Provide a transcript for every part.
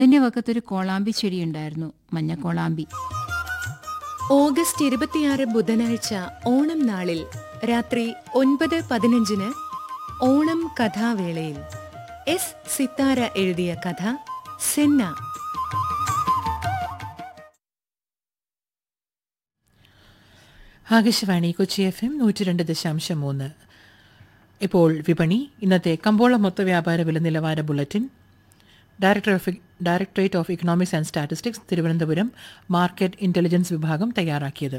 അതിന്റെ വക്കത്തൊരു കോളാമ്പി ചെടി ഉണ്ടായിരുന്നു മഞ്ഞ കോളാമ്പി ഓഗസ്റ്റ് ഇരുപത്തിയാറ് ബുധനാഴ്ച ഓണം നാളിൽ രാത്രി ഒൻപത് പതിനഞ്ചിന് ഓണം കഥാവേളയിൽ എസ് സിത്താര എഴുതിയ കഥ സെന്ന ആകാശവാണി കൊച്ചി എഫ് എം നൂറ്റി രണ്ട് ദശാംശം മൂന്ന് ഇപ്പോൾ വിപണി ഇന്നത്തെ കമ്പോള മൊത്ത വ്യാപാര വില നിലവാര bulletin director of directorate of economics and statistics Thiruvananthapuram market intelligence വിഭാഗം തയ്യാറാക്കിയത്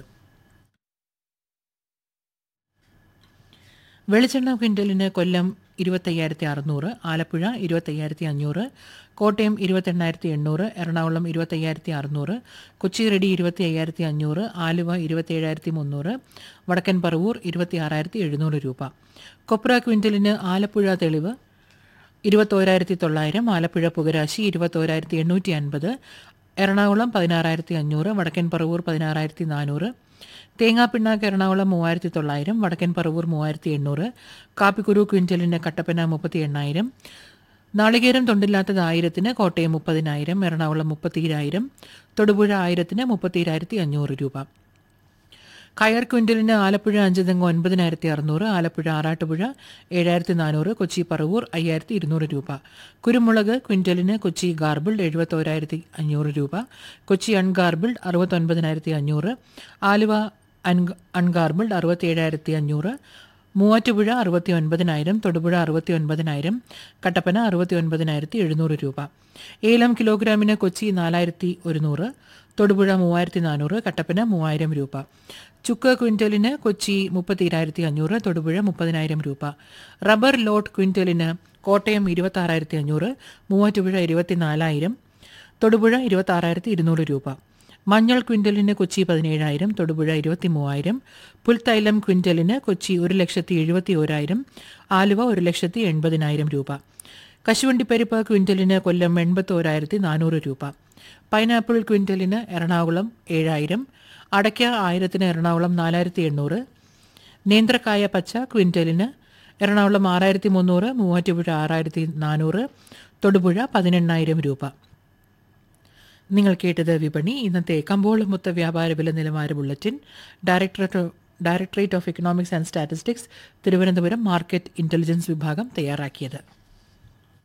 വെളിച്ചെണ്ണ ക്വിൻ്റലിന് കൊല്ലം ഇരുപത്തയ്യായിരത്തി അറുന്നൂറ് ആലപ്പുഴ ഇരുപത്തയ്യായിരത്തി അഞ്ഞൂറ് കോട്ടയം ഇരുപത്തെണ്ണായിരത്തി എണ്ണൂറ് എറണാകുളം ഇരുപത്തയ്യായിരത്തി അറുന്നൂറ് കൊച്ചി റെഡി ഇരുപത്തി അയ്യായിരത്തി അഞ്ഞൂറ് ആലുവ ഇരുപത്തിയേഴായിരത്തി മുന്നൂറ് വടക്കൻ പറവൂർ ഇരുപത്തി ആറായിരത്തി എഴുന്നൂറ് രൂപ കൊപ്ര ക്വിൻ്റലിന് ആലപ്പുഴ തെളിവ് ഇരുപത്തോരായിരത്തി തൊള്ളായിരം ആലപ്പുഴ പുകരാശി ഇരുപത്തോരായിരത്തി എണ്ണൂറ്റി അൻപത് എറണാകുളം പതിനാറായിരത്തി അഞ്ഞൂറ് വടക്കൻ പറവൂർ പതിനാറായിരത്തി നാനൂറ് തേങ്ങാപ്പിണ്ണാക്ക് എറണാകുളം മൂവായിരത്തി തൊള്ളായിരം വടക്കൻ പറവൂർ മൂവായിരത്തി എണ്ണൂറ് കാപ്പിക്കുരു ക്വിൻ്റലിന് കട്ടപ്പന മുപ്പത്തി എണ്ണായിരം നാളികേരം തൊണ്ടില്ലാത്തത് ആയിരത്തിന് കോട്ടയം മുപ്പതിനായിരം എറണാകുളം മുപ്പത്തിരായിരം തൊടുപുഴ ആയിരത്തിന് മുപ്പത്തിരായിരത്തി അഞ്ഞൂറ് രൂപ കയർ ക്വിൻ്റലിന് ആലപ്പുഴ അഞ്ചുതെങ്ങ് ഒൻപതിനായിരത്തി അറുന്നൂറ് ആലപ്പുഴ ആറാട്ടുപുഴ ഏഴായിരത്തി നാനൂറ് കൊച്ചി പറവൂർ അയ്യായിരത്തി ഇരുന്നൂറ് രൂപ കുരുമുളക് ക്വിൻ്റലിന് കൊച്ചി ഗാർബിൾഡ് എഴുപത്തോരായിരത്തി അഞ്ഞൂറ് രൂപ കൊച്ചി അൺഗാർബിൾഡ് അറുപത്തൊൻപതിനായിരത്തി അഞ്ഞൂറ് ആലുവ അൺ അൺഗാർബിൾഡ് അറുപത്തിയേഴായിരത്തി അഞ്ഞൂറ് മൂവാറ്റുപുഴ അറുപത്തി ഒൻപതിനായിരം തൊടുപുഴ അറുപത്തി ഒൻപതിനായിരം കട്ടപ്പന അറുപത്തി ഒൻപതിനായിരത്തി എഴുന്നൂറ് രൂപ ഏലം കിലോഗ്രാമിന് കൊച്ചി നാലായിരത്തി ഒരുന്നൂറ് തൊടുപുഴ മൂവായിരത്തി നാനൂറ് കട്ടപ്പന മൂവായിരം രൂപ ചുക്ക് ക്വിൻ്റലിന് കൊച്ചി മുപ്പത്തിരായിരത്തി അഞ്ഞൂറ് തൊടുപുഴ മുപ്പതിനായിരം രൂപ റബ്ബർ ലോട്ട് ക്വിൻ്റലിന് കോട്ടയം ഇരുപത്താറായിരത്തി അഞ്ഞൂറ് മൂവാറ്റുപുഴ ഇരുപത്തിനാലായിരം തൊടുപുഴ ഇരുപത്താറായിരത്തി ഇരുന്നൂറ് രൂപ മഞ്ഞൾ ക്വിൻ്റലിന് കൊച്ചി പതിനേഴായിരം തൊടുപുഴ ഇരുപത്തി മൂവായിരം പുൽത്തൈലം ക്വിൻ്റലിന് കൊച്ചി ഒരു ലക്ഷത്തി എഴുപത്തി ഓരായിരം ആലുവ ഒരു ലക്ഷത്തി എൺപതിനായിരം രൂപ കശുവണ്ടിപ്പരിപ്പ് ക്വിൻ്റലിന് കൊല്ലം എൺപത്തോരായിരത്തി നാനൂറ് രൂപ പൈനാപ്പിൾ ക്വിൻ്റലിന് എറണാകുളം ഏഴായിരം അടയ്ക്ക ആയിരത്തിന് എറണാകുളം നാലായിരത്തി എണ്ണൂറ് നേന്ത്രക്കായ പച്ച ക്വിൻ്റലിന് എറണാകുളം ആറായിരത്തി മുന്നൂറ് മൂവാറ്റുപുഴ ആറായിരത്തി നാനൂറ് തൊടുപുഴ പതിനെണ്ണായിരം രൂപ നിങ്ങൾ കേട്ടത് വിപണി ഇന്നത്തെ കമ്പോളമൊത്ത വ്യാപാര വില നിലവാര bulletin directorate directorate of economics and statistics Thiruvananthapuram market intelligence വിഭാഗം തയ്യാറാക്കിയത്